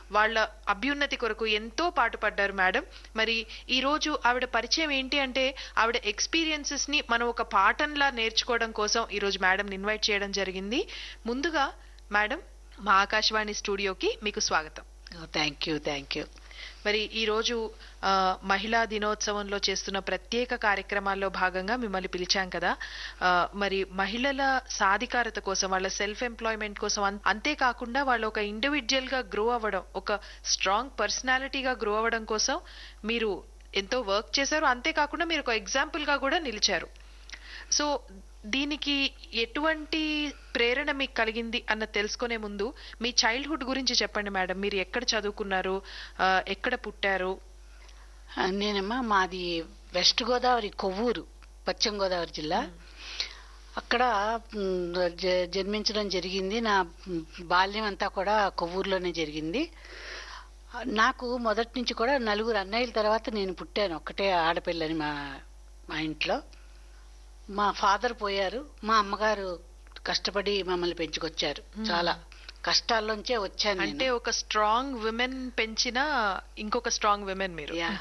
వాళ్ళ అభ్యున్నతి కొరకు ఎంతో పాటుపడ్డారు మేడం మరి ఈ రోజు ఆవిడ పరిచయం ఏంటి అంటే ఆవిడ ఎక్స్పీరియన్సెస్ ని మనం ఒక పాఠంలా నేర్చుకోవడం కోసం ఈ రోజు మేడం ఇన్వైట్ చేయడం జరిగింది ముందుగా మేడం మా ఆకాశవాణి స్టూడియోకి మీకు స్వాగతం థ్యాంక్ యూ థ్యాంక్ యూ మరి ఈ రోజు ఆ, మహిళా దినోత్సవంలో చేస్తున్న ప్రత్యేక కార్యక్రమాల్లో భాగంగా మిమ్మల్ని పిలిచాం కదా ఆ, మరి మహిళల సాధికారత కోసం వాళ్ళ సెల్ఫ్ ఎంప్లాయ్మెంట్ కోసం అన్- అంతేకాకుండా వాళ్ళు ఒక ఇండివిజువల్ గా గ్రో అవ్వడం ఒక స్ట్రాంగ్ పర్సనాలిటీగా గ్రో అవ్వడం కోసం మీరు ఎంతో వర్క్ చేశారు అంతేకాకుండా మీరు ఒక ఎగ్జాంపుల్ గా కూడా నిలిచారు సో దీనికి ఎటువంటి ప్రేరణ మీకు కలిగింది అన్న తెలుసుకునే ముందు మీ చైల్డ్హుడ్ గురించి చెప్పండి మేడం మీరు ఎక్కడ చదువుకున్నారు ఆ, ఎక్కడ పుట్టారు ఆ, నేనమ్మా మాది వెస్ట్ గోదావరి కొవ్వూరు పశ్చిమ గోదావరి జిల్లా అక్కడ మ్, జ- జన్మించడం జరిగింది నా మ్, బాల్యం అంతా కూడా కొవ్వూరులోనే జరిగింది ఆ, నాకు మొదటి నుంచి కూడా నలుగురు అన్నయ్యల తర్వాత నేను పుట్టాను ఒక్కటే ఆడపిల్లని మా మా ఇంట్లో మా ఫాదర్ పోయారు మా అమ్మగారు కష్టపడి మమ్మల్ని పెంచుకొచ్చారు చాలా కష్టాల్లోంచే వచ్చాను నేను. అంటే ఒక స్ట్రాంగ్ విమెన్ పెంచిన ఇంకొక స్ట్రాంగ్ విమెన్ మీరు యా.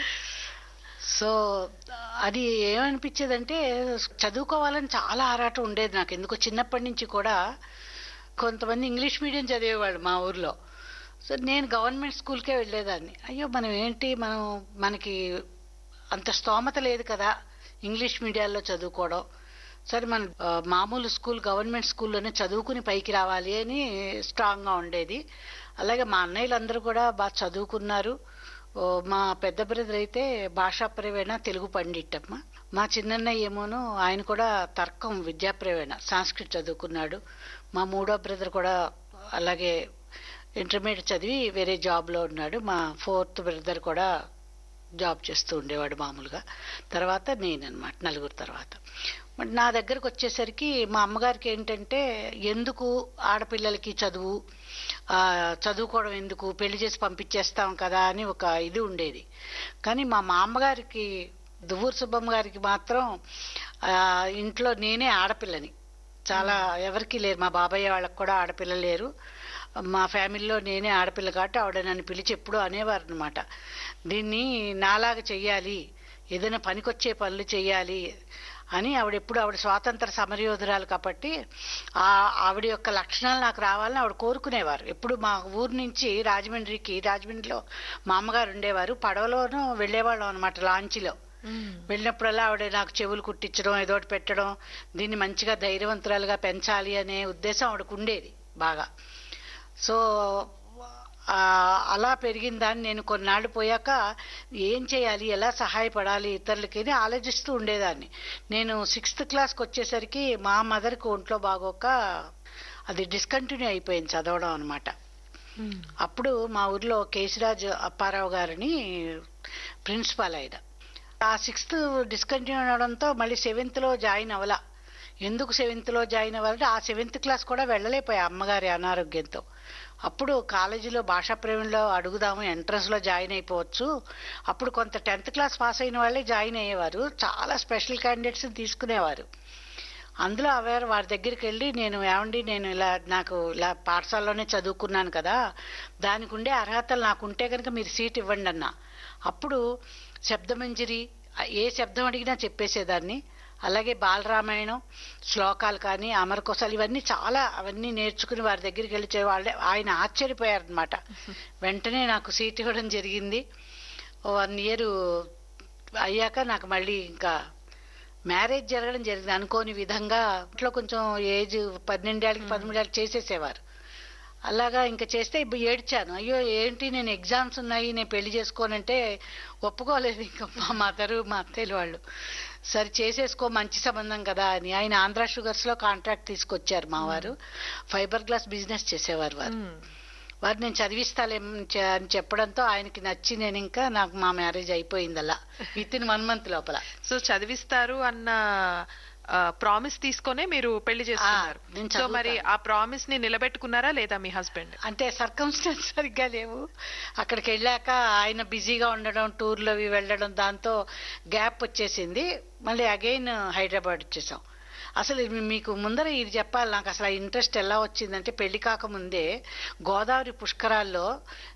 సో అది ఏమనిపించేదంటే చదువుకోవాలని చాలా ఆరాటం ఉండేది నాకు ఎందుకో చిన్నప్పటి నుంచి కూడా కొంతమంది ఇంగ్లీష్ మీడియం చదివేవాళ్ళు మా ఊర్లో సో నేను గవర్నమెంట్ స్కూల్కే వెళ్ళేదాన్ని అయ్యో మనం ఏంటి మనం మనకి అంత స్తోమత లేదు కదా ఇంగ్లీష్ మీడియాల్లో చదువుకోవడం సరే మన ఆ, మామూలు స్కూల్ గవర్నమెంట్ స్కూల్లోనే చదువుకుని పైకి రావాలి అని స్ట్రాంగ్గా ఉండేది అలాగే మా అన్నయ్యలందరూ కూడా బాగా చదువుకున్నారు ఓ, మా పెద్ద బ్రదర్ అయితే భాషా ప్రవీణ తెలుగు పండిట్టమ్మ మా చిన్నన్నయ్య ఏమోను ఆయన కూడా తర్కం విద్యా ప్రవీణ సంస్కృత్ చదువుకున్నాడు మా మూడో బ్రదర్ కూడా అలాగే ఇంటర్మీడియట్ చదివి వేరే జాబ్లో ఉన్నాడు మా ఫోర్త్ బ్రదర్ కూడా జాబ్ చేస్తూ ఉండేవాడు మామూలుగా తర్వాత నేనన్నమాట నలుగురు తర్వాత మరి నా దగ్గరకు వచ్చేసరికి మా అమ్మగారికి ఏంటంటే ఎందుకు ఆడపిల్లలకి చదువు ఆ, చదువుకోవడం ఎందుకు పెళ్లి చేసి పంపించేస్తాం కదా అని ఒక ఇది ఉండేది కానీ మా మామగారికి దువ్వూరు సుబ్బమ్మ గారికి మాత్రం ఆ, ఇంట్లో నేనే ఆడపిల్లని చాలా ఎవరికి లేరు మా బాబాయ్ వాళ్ళకి కూడా ఆడపిల్ల లేరు మా ఫ్యామిలీలో నేనే ఆడపిల్ల కాబట్టి ఆవిడ నన్ను పిలిచి ఎప్పుడూ అనేవారు అనమాట దీన్ని నాలాగా చెయ్యాలి ఏదైనా పనికొచ్చే పనులు చెయ్యాలి అని ఆవిడ ఎప్పుడు ఆవిడ స్వాతంత్ర సమరయోధురాలు కాబట్టి ఆ ఆవిడ యొక్క లక్షణాలు నాకు రావాలని ఆవిడ కోరుకునేవారు ఎప్పుడు మా ఊరు నుంచి రాజమండ్రికి రాజమండ్రిలో మా అమ్మగారు ఉండేవారు పడవలోనూ వెళ్ళేవాళ్ళం అనమాట లాంచీలో వెళ్ళినప్పుడల్లా ఆవిడ నాకు చెవులు కుట్టించడం ఏదో ఒకటి పెట్టడం దీన్ని మంచిగా ధైర్యవంతురాలుగా పెంచాలి అనే ఉద్దేశం ఆవిడకు ఉండేది బాగా సో ఆ, అలా పెరిగిన దాన్ని నేను కొన్నాళ్ళు పోయాక ఏం చేయాలి ఎలా సహాయపడాలి ఇతరులకి అని ఆలోచిస్తూ ఉండేదాన్ని నేను సిక్స్త్ క్లాస్కి వచ్చేసరికి మా మదర్కి ఒంట్లో బాగోక అది డిస్కంటిన్యూ అయిపోయింది చదవడం అనమాట అప్పుడు మా ఊర్లో కేశరాజు అప్పారావు గారిని ప్రిన్సిపాల్ ఆయన ఆ సిక్స్త్ డిస్కంటిన్యూ అవడంతో మళ్ళీ సెవెంత్లో జాయిన్ అవ్వలా ఎందుకు సెవెంత్లో జాయిన్ అవ్వాలంటే ఆ సెవెంత్ క్లాస్ కూడా వెళ్ళలేకపోయా అమ్మగారి అనారోగ్యంతో అప్పుడు కాలేజీలో భాషా ప్రేమిలో అడుగుదాము ఎంట్రన్స్లో జాయిన్ అయిపోవచ్చు అప్పుడు కొంత టెన్త్ క్లాస్ పాస్ అయిన వాళ్ళే జాయిన్ అయ్యేవారు చాలా స్పెషల్ క్యాండిడేట్స్ని తీసుకునేవారు అందులో అవేర్ వారి దగ్గరికి వెళ్ళి నేను ఏమండి నేను ఇలా నాకు ఇలా పాఠశాలలోనే చదువుకున్నాను కదా దానికి ఉండే అర్హతలు నాకు ఉంటే కనుక మీరు సీట్ ఇవ్వండి అన్న అప్పుడు శబ్దమంజరి ఏ శబ్దం అడిగినా చెప్పేసేదాన్ని అలాగే బాలరామాయణం శ్లోకాలు కానీ అమరకోశాలు ఇవన్నీ చాలా అవన్నీ నేర్చుకుని వారి దగ్గరికి వెళ్ళి చే- వాళ్ళే ఆయన ఆశ్చర్యపోయారనమాట వెంటనే నాకు సీట్ ఇవ్వడం జరిగింది వన్ ఇయర్ అయ్యాక నాకు మళ్ళీ ఇంకా మ్యారేజ్ జరగడం జరిగింది అనుకోని విధంగా ఇంట్లో కొంచెం ఏజ్ పన్నెండేళ్ళకి పదమూడేళ్ళకి చేసేసేవారు అలాగా ఇంకా చేస్తే ఇప్పుడు ఏడ్చాను అయ్యో ఏంటి నేను ఎగ్జామ్స్ ఉన్నాయి నేను పెళ్లి చేసుకోనంటే ఒప్పుకోలేదు ఇంకా మా మదరు మా అత్తయ్యలు వాళ్ళు సరే చేసేసుకో మంచి సంబంధం కదా అని ఆయన ఆంధ్ర షుగర్స్ లో కాంట్రాక్ట్ తీసుకొచ్చారు మా వారు ఫైబర్ గ్లాస్ బిజినెస్ చేసేవారు వారు వారు నేను చదివిస్తాలే అని చెప్పడంతో ఆయనకి నచ్చి నేను ఇంకా నాకు మా మ్యారేజ్ అయిపోయింది అలా విత్ ఇన్ వన్ మంత్ లోపల సో చదివిస్తారు అన్న ప్రామిస్ తీసుకొనే మీరు పెళ్లి చేసుకున్నారు ఆ, నేను సో మరి చదువుతాను. ఆ ప్రామిస్ ని నిలబెట్టుకున్నారా లేదా మీ హస్బెండ్ అంటే సర్కమ్స్టాన్స్ సరిగ్గా లేవు అక్కడికి వెళ్ళాక ఆయన బిజీగా ఉండడం టూర్లో అవి వెళ్ళడం దాంతో గ్యాప్ వచ్చేసింది మళ్ళీ అగైన్ హైదరాబాద్ వచ్చేసాం అసలు ఇది మీకు ముందర ఇది చెప్పాలి నాకు అసలు ఆ ఇంట్రెస్ట్ ఎలా వచ్చిందంటే పెళ్లి కాకముందే గోదావరి పుష్కరాల్లో